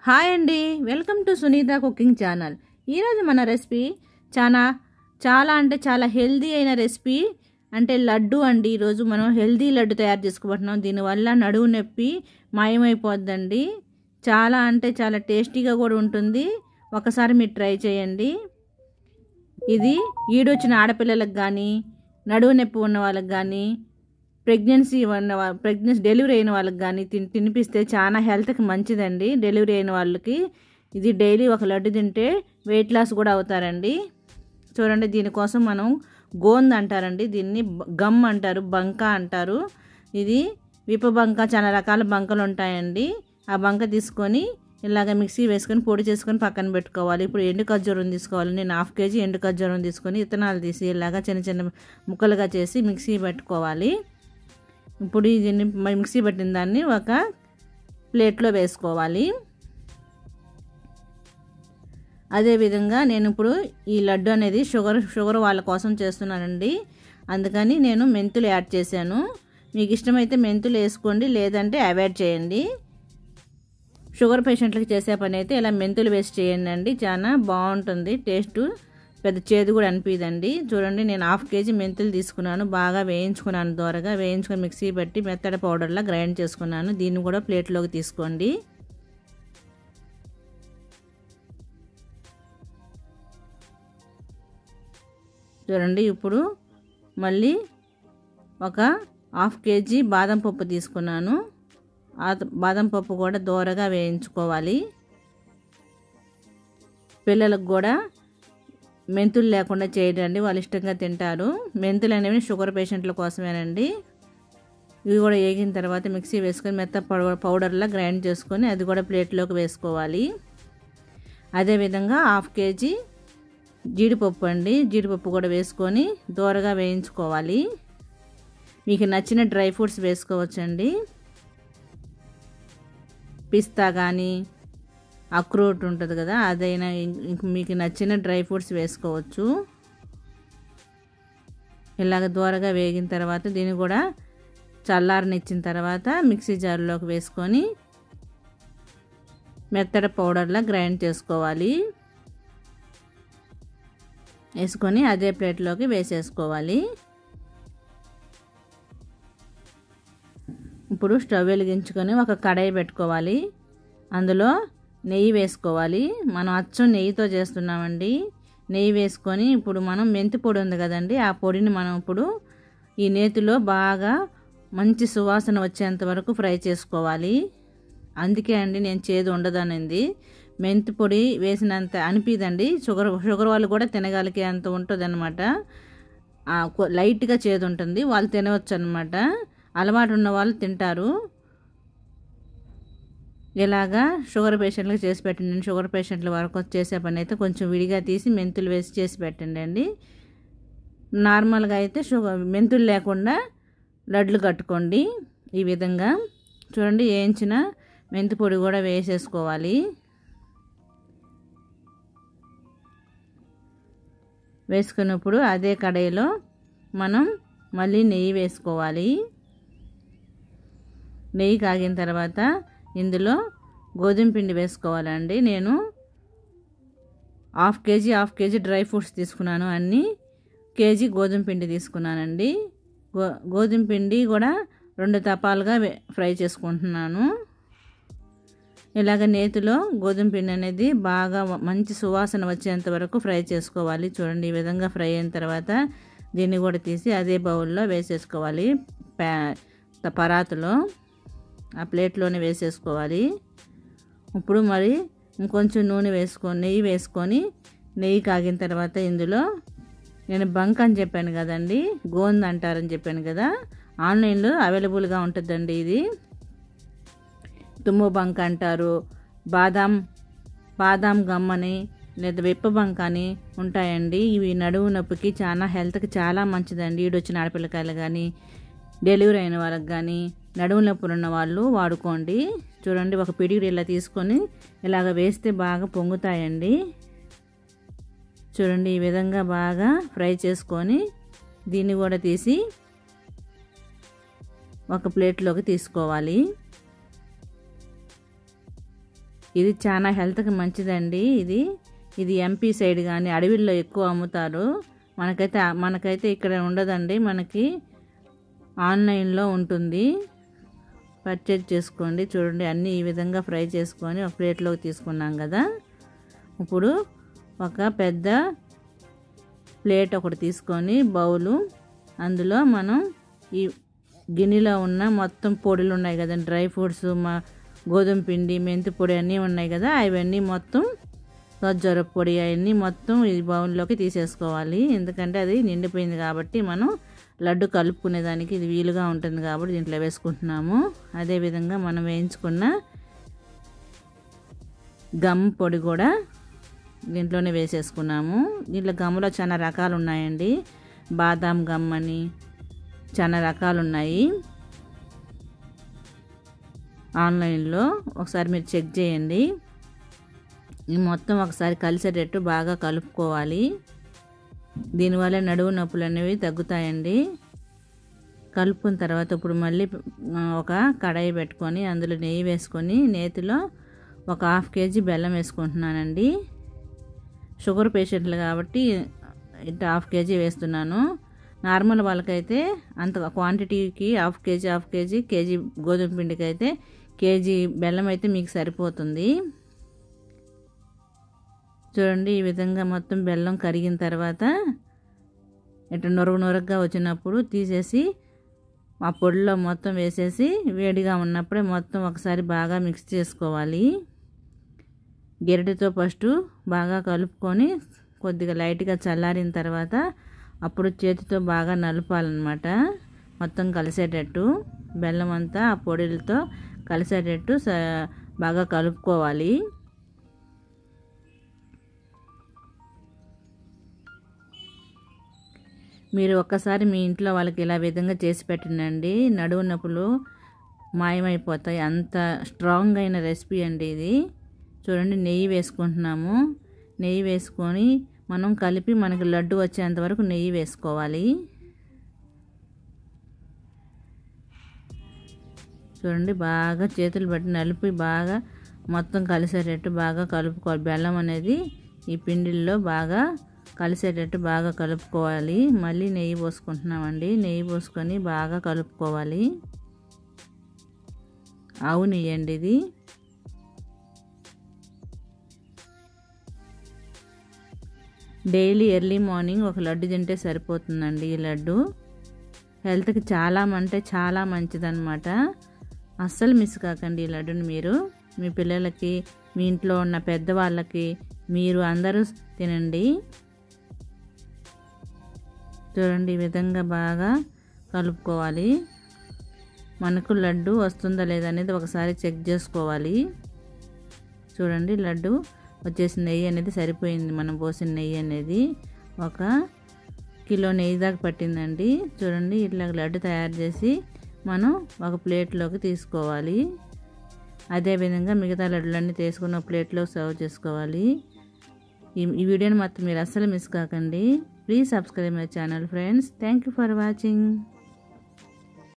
hi అండి welcome to Sunitha cooking channel ఈరోజు మన రెసిపీ చాలా చాలా అంటే చాలా హెల్దీ అయిన రెసిపీ అంటే లడ్డు అండి ఈరోజు మనం హెల్దీ లడ్డు తయారు చేసుకోబోతున్నాం దీనివల్ల నడువు నొప్పి మాయమైపోద్దండి చాలా అంటే చాలా టేస్టీగా కూడా ఉంటుంది ఒకసారి మీరు ట్రై చేయండి ఇది ఈడొచ్చిన ఆడపిల్లలకు కానీ నడువు నొప్పి ఉన్న వాళ్ళకి కానీ ప్రెగ్నెన్సీ ఉన్న ప్రెగ్నెన్సీ డెలివరీ అయిన వాళ్ళకి కానీ తిని తినిపిస్తే చాలా హెల్త్కి మంచిదండి డెలివరీ అయిన వాళ్ళకి ఇది డైలీ ఒక లడ్డు తింటే వెయిట్ లాస్ కూడా అవుతారండి చూడండి దీనికోసం మనం గోంద్ అంటారండి దీన్ని గమ్ అంటారు బంక అంటారు ఇది విప బంక చాలా రకాల బంకలు ఉంటాయండి ఆ బంక తీసుకొని ఇలాగ మిక్సీ వేసుకొని పొడి చేసుకొని పక్కన పెట్టుకోవాలి ఇప్పుడు ఎండు ఖర్జూరం తీసుకోవాలి నేను హాఫ్ కేజీ ఎండు ఖర్జూరం తీసుకొని ఇత్తనాలు తీసి ఇలాగ చిన్న చిన్న ముక్కలుగా చేసి మిక్సీ పెట్టుకోవాలి ఇప్పుడు దీన్ని మిక్సీ పెట్టిన దాన్ని ఒక ప్లేట్లో వేసుకోవాలి అదేవిధంగా నేను ఇప్పుడు ఈ లడ్డు అనేది షుగర్ షుగర్ వాళ్ళ కోసం చేస్తున్నానండి అందుకని నేను మెంతులు యాడ్ చేశాను మీకు ఇష్టమైతే మెంతులు వేసుకోండి లేదంటే అవాయిడ్ చేయండి షుగర్ పేషెంట్లకు చేసే పని అయితే ఇలా మెంతులు వేసి చేయండి అండి చాలా బాగుంటుంది టేస్ట్ పెద్ద చేదు కూడా అనిపిదండి చూడండి నేను హాఫ్ కేజీ మెంతులు తీసుకున్నాను బాగా వేయించుకున్నాను దోరగా వేయించుకొని మిక్సీ పెట్టి మెత్తడి పౌడర్లా గ్రైండ్ చేసుకున్నాను దీన్ని కూడా ప్లేట్లోకి తీసుకోండి చూడండి ఇప్పుడు మళ్ళీ ఒక హాఫ్ కేజీ బాదం పప్పు తీసుకున్నాను ఆ బాదం పప్పు కూడా దోరగా వేయించుకోవాలి పిల్లలకు కూడా మెంతులు లేకుండా చేయడండి వాళ్ళు ఇష్టంగా తింటారు మెంతులు అనేవి షుగర్ పేషెంట్ల కోసమేనండి ఇవి కూడా వేగిన తర్వాత మిక్సీ వేసుకొని మెత్త పౌడర్లా గ్రైండ్ చేసుకొని అది కూడా ప్లేట్లోకి వేసుకోవాలి అదేవిధంగా హాఫ్ కేజీ జీడిపప్పు అండి జీడిపప్పు కూడా వేసుకొని దోరగా వేయించుకోవాలి మీకు నచ్చిన డ్రై ఫ్రూట్స్ వేసుకోవచ్చండి పిస్తా కానీ అక్రూట్ ఉంటుంది కదా అదైనా మీకు నచ్చిన డ్రై ఫ్రూట్స్ వేసుకోవచ్చు ఇలాగ దూరగా వేగిన తర్వాత దీన్ని కూడా చల్లారనిచ్చిన తర్వాత మిక్సీ జార్లోకి వేసుకొని మెత్తడ పౌడర్లా గ్రైండ్ చేసుకోవాలి వేసుకొని అదే ప్లేట్లోకి వేసేసుకోవాలి ఇప్పుడు స్టవ్ వెలిగించుకొని ఒక కడాయి పెట్టుకోవాలి అందులో నెయ్యి వేసుకోవాలి మనం అచ్చం నెయ్యితో చేస్తున్నామండి నెయ్యి వేసుకొని ఇప్పుడు మనం మెంతి పొడి ఉంది కదండి ఆ పొడిని మనం ఇప్పుడు ఈ నేతిలో బాగా మంచి సువాసన వచ్చేంత వరకు ఫ్రై చేసుకోవాలి అందుకే అండి నేను చేదు ఉండదనింది మెంతి పొడి వేసినంత అనిపిదండి షుగర్ షుగర్ వాళ్ళు కూడా తినగలిగే అంత ఉంటుంది అనమాట లైట్గా చేదు ఉంటుంది వాళ్ళు తినవచ్చు అనమాట అలవాటు ఉన్న వాళ్ళు తింటారు ఇలాగా షుగర్ పేషెంట్లకు చేసి పెట్టండి షుగర్ పేషెంట్ల వరకు చేసే పని అయితే కొంచెం విడిగా తీసి మెంతులు వేసి చేసి పెట్టండి అండి నార్మల్గా అయితే షుగర్ మెంతులు లేకుండా లడ్లు కట్టుకోండి ఈ విధంగా చూడండి వేయించిన మెంతి పొడి కూడా వేసేసుకోవాలి వేసుకున్నప్పుడు అదే కడాయిలో మనం మళ్ళీ నెయ్యి వేసుకోవాలి నెయ్యి కాగిన తర్వాత ఇందులో గోధుమ పిండి వేసుకోవాలండి నేను half KG half KG dry fruits తీసుకున్నాను అన్నీ కేజీ గోధుమ పిండి తీసుకున్నానండి గో గోధుమ పిండి కూడా రెండు తపాలుగా ఫ్రై చేసుకుంటున్నాను ఇలాగ నేతిలో గోధుమ పిండి అనేది బాగా మంచి సువాసన వచ్చేంత వరకు ఫ్రై చేసుకోవాలి చూడండి ఈ విధంగా ఫ్రై అయిన తర్వాత దీన్ని కూడా తీసి అదే బౌల్లో వేసేసుకోవాలి ప్యా పరాతులో ఆ ప్లేట్లోనే వేసేసుకోవాలి ఇప్పుడు మరి ఇంకొంచెం నూనె వేసుకొని నెయ్యి వేసుకొని నెయ్యి కాగిన తర్వాత ఇందులో నేను బంక్ అని చెప్పాను కదండి గోంద్ అంటారని చెప్పాను కదా ఆన్లైన్లో అవైలబుల్గా ఉంటుందండి ఇది తుమ్ము బంక్ అంటారు బాదాం బాదాం గమ్ అని లేదా వెప్ప బంక్ అని ఉంటాయండి ఇవి నడువు నొప్పికి చాలా హెల్త్కి చాలా మంచిదండి ఈడొచ్చిన ఆడపిల్లకాయలు కానీ డెలివరీ అయిన వాళ్ళకి కానీ నడుము నొప్పులు ఉన్న వాళ్ళు వాడుకోండి చూడండి ఒక పిడిగిడి ఇలా తీసుకొని ఇలాగ వేస్తే బాగా పొంగుతాయండి చూడండి ఈ విధంగా బాగా ఫ్రై చేసుకొని దీన్ని కూడా తీసి ఒక ప్లేట్లోకి తీసుకోవాలి ఇది చాలా హెల్త్కి మంచిదండి ఇది ఇది ఎంపీ సైడ్ కానీ అడవిల్లో ఎక్కువ అమ్ముతారు మనకైతే మనకైతే ఇక్కడ ఉండదండి మనకి ఆన్లైన్లో ఉంటుంది పర్చేజ్ చేసుకోండి చూడండి అన్నీ ఈ విధంగా ఫ్రై చేసుకొని ఒక ప్లేట్లోకి తీసుకున్నాం కదా ఇప్పుడు ఒక పెద్ద ప్లేట్ ఒకటి తీసుకొని బౌలు అందులో మనం ఈ గిన్నెలో ఉన్న మొత్తం పొడులు ఉన్నాయి కదండి డ్రై ఫ్రూట్స్ మా గోధుమ పిండి మెంతి పొడి అన్నీ ఉన్నాయి కదా అవన్నీ మొత్తం ఖర్జూర పొడి అవన్నీ మొత్తం ఈ బౌల్లోకి తీసేసుకోవాలి ఎందుకంటే అది నిండిపోయింది కాబట్టి మనం లడ్డు కలుపుకునేదానికి ఇది వీలుగా ఉంటుంది కాబట్టి దీంట్లో వేసుకుంటున్నాము అదేవిధంగా మనం వేయించుకున్న గమ్ పొడి కూడా దీంట్లోనే వేసేసుకున్నాము దీంట్లో గమ్ములో చాలా రకాలు ఉన్నాయండి బాదాం గమ్ అని చాలా రకాలు ఉన్నాయి ఆన్లైన్లో ఒకసారి మీరు చెక్ చేయండి ఇది మొత్తం ఒకసారి కలిసేటట్టు బాగా కలుపుకోవాలి దీనివల్ల నడువు నొప్పులు అనేవి తగ్గుతాయండి కలుపుకున్న తర్వాత ఇప్పుడు మళ్ళీ ఒక కడాయి పెట్టుకొని అందులో నెయ్యి వేసుకొని నేతిలో ఒక హాఫ్ కేజీ బెల్లం వేసుకుంటున్నానండి షుగర్ పేషెంట్లు కాబట్టి ఇట్లా హాఫ్ కేజీ వేస్తున్నాను నార్మల్ వాళ్ళకైతే అంత క్వాంటిటీకి half KG half KG KG గోధుమ పిండికి అయితే కేజీ బెల్లం అయితే మీకు సరిపోతుంది చూడండి ఈ విధంగా మొత్తం బెల్లం కరిగిన తర్వాత ఇట్లా నొరగ నొరగగా వచ్చినప్పుడు తీసేసి ఆ పొడిలో మొత్తం వేసేసి వేడిగా ఉన్నప్పుడే మొత్తం ఒకసారి బాగా మిక్స్ చేసుకోవాలి గెరటితో ఫస్ట్ బాగా కలుపుకొని కొద్దిగా లైట్గా చల్లారిన తర్వాత అప్పుడు చేతితో బాగా నలపాలన్నమాట మొత్తం కలిసేటట్టు బెల్లం అంతా ఆ పొడిలతో కలిసేటట్టు బాగా కలుపుకోవాలి మీరు ఒక్కసారి మీ ఇంట్లో వాళ్ళకి ఇలా విధంగా చేసి పెట్టండి నడువు నొప్పులు మాయమైపోతాయి అంత స్ట్రాంగ్ అయిన రెసిపీ అండి ఇది చూడండి నెయ్యి వేసుకుంటున్నాము నెయ్యి వేసుకొని మనం కలిపి మనకి లడ్డు వచ్చేంత వరకు నెయ్యి వేసుకోవాలి చూడండి బాగా చేతులు పెట్టి నలిపి బాగా మొత్తం కలిసేటట్టు బాగా కలుపుకోవాలి బెల్లం అనేది ఈ పిండిల్లో బాగా కలిసేటట్టు బాగా కలుపుకోవాలి మళ్ళీ నెయ్యి పోసుకుంటున్నామండి నెయ్యి పోసుకొని బాగా కలుపుకోవాలి ఆవు నెయ్యి అండి ఇది డైలీ ఎర్లీ మార్నింగ్ ఒక లడ్డు తింటే సరిపోతుందండి ఈ లడ్డు హెల్త్కి చాలా అంటే చాలా మంచిదన్నమాట అస్సలు మిస్ కాకండి ఈ లడ్డుని మీరు మీ పిల్లలకి మీ ఇంట్లో ఉన్న పెద్దవాళ్ళకి మీరు అందరూ తినండి చూడండి ఈ విధంగా బాగా కలుపుకోవాలి మనకు లడ్డు వస్తుందా లేదా అనేది ఒకసారి చెక్ చేసుకోవాలి చూడండి లడ్డు వచ్చేసి నెయ్యి అనేది సరిపోయింది మనం పోసిన నెయ్యి అనేది ఒక కిలో నెయ్యి దాకా పట్టిందండి చూడండి ఇట్లా లడ్డు తయారు చేసి మనం ఒక ప్లేట్లోకి తీసుకోవాలి అదేవిధంగా మిగతా లడ్డులన్నీ తీసుకుని ఒక ప్లేట్లో సర్వ్ చేసుకోవాలి ఈ ఈ వీడియోని మాత్రం మీరు అస్సలు మిస్ కాకండి please subscribe my channel friends thank you for watching